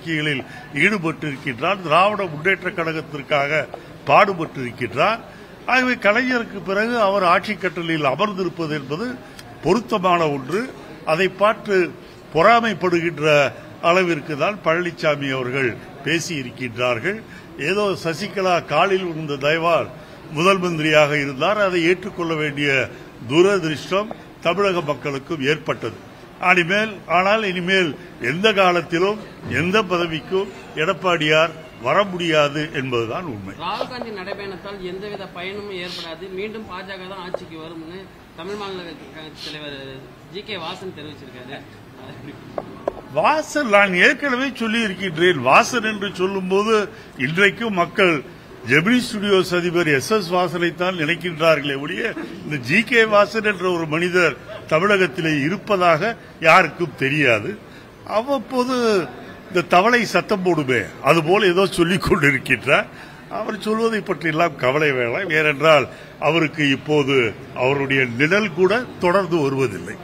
நடவடிக்கைகளில் ஈடுபட்டிருக்கின்றார் திராவிட முன்னேற்ற கழகத்திற்காக பாடுபட்டிருக்கின்றார் ஆகவே கலைஞருக்கு பிறகு அவர் ஆட்சி கட்டளையில் அமர்ந்திருப்பது என்பது பொருத்தமான ஒன்று அதை பார்த்து பொறாமைப்படுகின்ற அளவிற்கு தான் பழனிசாமி அவர்கள் பேசியிருக்கின்றார்கள் ஏதோ சசிகலா காலில் விழுந்த தயவால் முதல் மந்திரியாக இருந்தார் அதை ஏற்றுக்கொள்ள வேண்டிய துரதிருஷ்டம் தமிழக மக்களுக்கும் ஏற்பட்டது இனிமேல் ஆனால் இனிமேல் எந்த காலத்திலும் எந்த பதவிக்கும் எடப்பாடியார் வர முடியாது என்பதுதான் உண்மை ராகுல் காந்தி நடைபயணத்தால் எந்தவித பயனும் ஏற்படாது மீண்டும் பாஜக தான் ஆட்சிக்கு வரும்னு தமிழ் மாநில கட்சி தலைவர் ஜி கே வாசன் தெரிவிச்சிருக்காரு அது எப்படி? வாசன் நான் ஏற்கனவே சொல்லி இருக்கின்றேன் வாசன் என்று சொல்லும்போது இன்றைக்கும் மக்கள் ஜெமினி ஸ்டுடியோஸ் அதிபர் எஸ் எஸ் வாசனைத்தான் நினைக்கின்றார்களே ஒழிய இந்த ஜி கே வாசன் என்ற ஒரு மனிதர் தமிழகத்திலே இருப்பதாக யாருக்கும் தெரியாது அவ்வப்போது இந்த தவளை சத்தம் போடுமே அதுபோல ஏதோ சொல்லிக் கொண்டிருக்கின்றார் அவர் சொல்வதை பற்றியெல்லாம் கவலை வேண்டாம் ஏனென்றால் அவருக்கு இப்போது அவருடைய நிழல் கூட தொடர்ந்து வருவதில்லை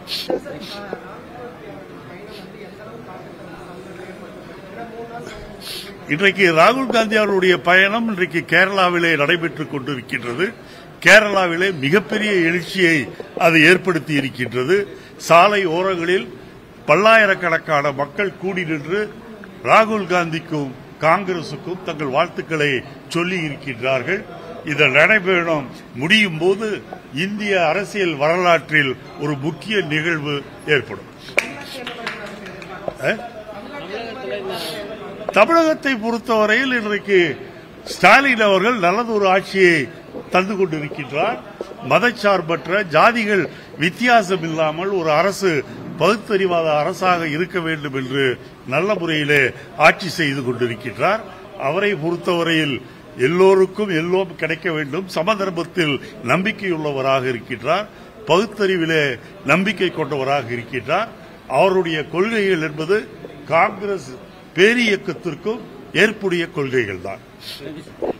இன்றைக்கு ராகுல் காந்தி அவருடைய பயணம் இன்றைக்கு கேரளாவிலே நடைபெற்றுக் கொண்டிருக்கின்றது கேரளாவிலே மிகப்பெரிய எழுச்சியை அது ஏற்படுத்தி இருக்கின்றது சாலை ஓரங்களில் பல்லாயிரக்கணக்கான மக்கள் கூடி நின்று ராகுல் காந்திக்கும் காங்கிரசுக்கும் தங்கள் வாழ்த்துக்களை சொல்லி இருக்கின்றார்கள் இந்த நடைபயணம் முடியும் போது இந்திய அரசியல் வரலாற்றில் ஒரு முக்கிய நிகழ்வு ஏற்படும் அஹ்? தமிழகத்துல இந்த தமிழகத்தை பொறுத்தவரையில் இன்றைக்கு ஸ்டாலின் அவர்கள் நல்லதொரு ஆட்சியை தந்து கொண்டிருக்கின்றார் மதச்சார்பற்ற ஜாதிகள் வித்தியாசம் இல்லாமல் ஒரு அரசு பகுத்தறிவாத அரசாக இருக்க வேண்டும் என்று நல்ல முறையிலே ஆட்சி செய்து கொண்டிருக்கின்றார் அவரை பொறுத்தவரையில் எல்லோருக்கும் எல்லோரும் கிடைக்க வேண்டும் சமதர்மத்தில் நம்பிக்கையுள்ளவராக இருக்கின்றார் பகுத்தறிவிலே நம்பிக்கை கொண்டவராக இருக்கின்றார் அவருடைய கொள்கைகள் என்பது காங்கிரஸ் பேரியக்கத்திற்கும் ஏற்புடைய கொள்கைகள் தான்